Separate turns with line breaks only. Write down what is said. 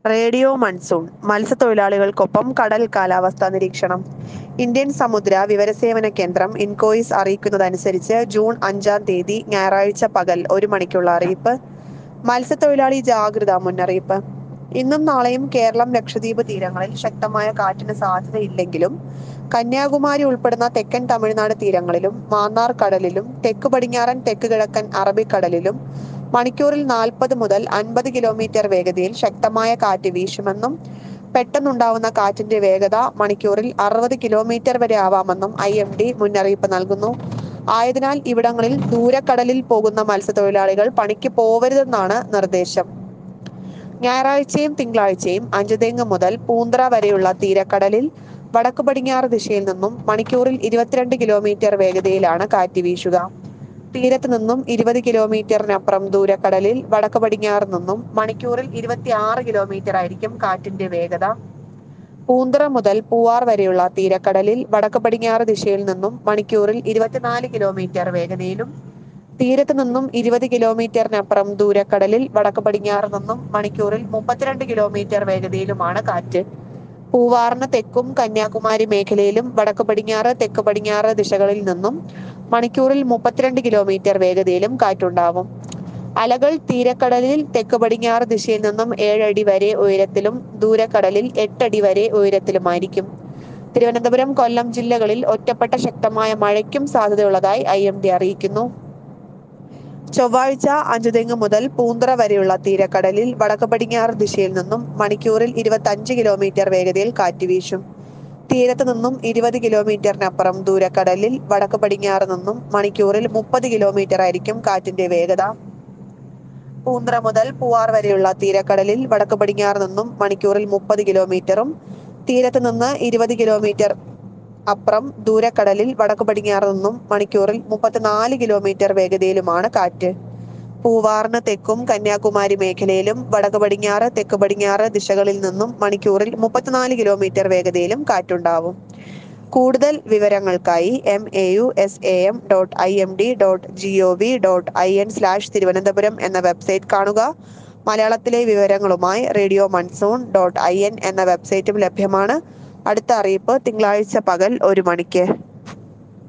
radio monsoon മത്സ്യത്തൊഴിലാളികൾക്കൊപ്പം കടൽ കാലാവസ്ഥാ നിരീക്ഷണം ഇന്ത്യൻ സമുദ്ര വിവരസേവന കേന്ദ്രം ഇൻകോയിസ് അറിയിക്കുന്നതനുസരിച്ച് ജൂൺ അഞ്ചാം തീയതി ഞായറാഴ്ച പകൽ ഒരു മണിക്കുള്ള അറിയിപ്പ് മത്സ്യത്തൊഴിലാളി ജാഗ്രതാ മുന്നറിയിപ്പ് ഇന്നും നാളെയും കേരളം ലക്ഷദ്വീപ് തീരങ്ങളിൽ ശക്തമായ കാറ്റിന് സാധ്യതയില്ലെങ്കിലും കന്യാകുമാരി ഉൾപ്പെടുന്ന തെക്കൻ തമിഴ്നാട് തീരങ്ങളിലും മാന്നാർ കടലിലും തെക്ക് പടിഞ്ഞാറൻ തെക്ക് കിഴക്കൻ അറബിക്കടലിലും മണിക്കൂറിൽ നാൽപ്പത് മുതൽ അൻപത് കിലോമീറ്റർ വേഗതയിൽ ശക്തമായ കാറ്റ് വീശുമെന്നും പെട്ടെന്നുണ്ടാവുന്ന കാറ്റിന്റെ വേഗത മണിക്കൂറിൽ അറുപത് കിലോമീറ്റർ വരെ ആവാമെന്നും ഐ എം ഡി മുന്നറിയിപ്പ് നൽകുന്നു ആയതിനാൽ ഇവിടങ്ങളിൽ ദൂരക്കടലിൽ പോകുന്ന മത്സ്യത്തൊഴിലാളികൾ പണിക്ക് പോവരുതെന്നാണ് നിർദ്ദേശം ഞായറാഴ്ചയും തിങ്കളാഴ്ചയും അഞ്ചുതെങ്ങ് മുതൽ പൂന്തറ വരെയുള്ള തീരക്കടലിൽ വടക്ക് പടിഞ്ഞാറ് ദിശയിൽ നിന്നും മണിക്കൂറിൽ ഇരുപത്തിരണ്ട് കിലോമീറ്റർ വേഗതയിലാണ് കാറ്റ് വീശുക തീരത്ത് നിന്നും ഇരുപത് കിലോമീറ്ററിനപ്പുറം ദൂരക്കടലിൽ വടക്ക് പടിഞ്ഞാറ് നിന്നും മണിക്കൂറിൽ ഇരുപത്തിയാറ് കിലോമീറ്റർ ആയിരിക്കും കാറ്റിന്റെ വേഗത പൂന്തറ മുതൽ പൂവാർ വരെയുള്ള തീരക്കടലിൽ വടക്ക് പടിഞ്ഞാറ് ദിശയിൽ നിന്നും മണിക്കൂറിൽ ഇരുപത്തിനാല് കിലോമീറ്റർ വേഗതയിലും തീരത്ത് നിന്നും ഇരുപത് കിലോമീറ്ററിനപ്പുറം ദൂരക്കടലിൽ വടക്ക് പടിഞ്ഞാറ് നിന്നും മണിക്കൂറിൽ മുപ്പത്തിരണ്ട് കിലോമീറ്റർ വേഗതയിലുമാണ് കാറ്റ് പൂവാറിന് തെക്കും കന്യാകുമാരി മേഖലയിലും വടക്ക് പടിഞ്ഞാറ് തെക്ക് പടിഞ്ഞാറ് ദിശകളിൽ നിന്നും മണിക്കൂറിൽ മുപ്പത്തിരണ്ട് കിലോമീറ്റർ വേഗതയിലും കാറ്റുണ്ടാവും അലകൾ തീരക്കടലിൽ തെക്ക് പടിഞ്ഞാറ് ദിശയിൽ നിന്നും ഏഴടി വരെ ഉയരത്തിലും ദൂരക്കടലിൽ എട്ടടി വരെ ഉയരത്തിലുമായിരിക്കും തിരുവനന്തപുരം കൊല്ലം ജില്ലകളിൽ ഒറ്റപ്പെട്ട ശക്തമായ മഴയ്ക്കും സാധ്യതയുള്ളതായി ഐ എം ഡി അറിയിക്കുന്നു ചൊവ്വാഴ്ച അഞ്ചുതെങ്ങ് മുതൽ പൂന്തറ വരെയുള്ള തീരക്കടലിൽ വടക്ക് പടിഞ്ഞാറ് ദിശയിൽ നിന്നും മണിക്കൂറിൽ ഇരുപത്തഞ്ച് കിലോമീറ്റർ വേഗതയിൽ കാറ്റ് വീശും തീരത്ത് നിന്നും ഇരുപത് കിലോമീറ്ററിനപ്പുറം ദൂരക്കടലിൽ വടക്ക് പടിഞ്ഞാറ് നിന്നും മണിക്കൂറിൽ മുപ്പത് കിലോമീറ്റർ ആയിരിക്കും കാറ്റിന്റെ വേഗത പൂന്തറ മുതൽ പൂവാർ വരെയുള്ള തീരക്കടലിൽ വടക്ക് പടിഞ്ഞാറ് നിന്നും മണിക്കൂറിൽ മുപ്പത് കിലോമീറ്ററും തീരത്ത് നിന്ന് ഇരുപത് കിലോമീറ്റർ അപ്പുറം ദൂരക്കടലിൽ വടക്ക് പടിഞ്ഞാറ് നിന്നും മണിക്കൂറിൽ മുപ്പത്തിനാല് കിലോമീറ്റർ വേഗതയിലുമാണ് കാറ്റ് പൂവാറിന് തെക്കും കന്യാകുമാരി മേഖലയിലും വടക്ക് പടിഞ്ഞാറ് തെക്ക് പടിഞ്ഞാറ് ദിശകളിൽ നിന്നും മണിക്കൂറിൽ മുപ്പത്തിനാല് കിലോമീറ്റർ വേഗതയിലും കാറ്റുണ്ടാവും കൂടുതൽ വിവരങ്ങൾക്കായി M A U S A M dot I M D dot G O V dot I N slash Thiruvananthapuram എന്ന വെബ്സൈറ്റ് കാണുക മലയാളത്തിലെ വിവരങ്ങളുമായി radio monsoon dot I N എന്ന വെബ്സൈറ്റും ലഭ്യമാണ് അടുത്ത അറിയിപ്പ് തിങ്കളാഴ്ച പകൽ ഒരു മണിക്ക്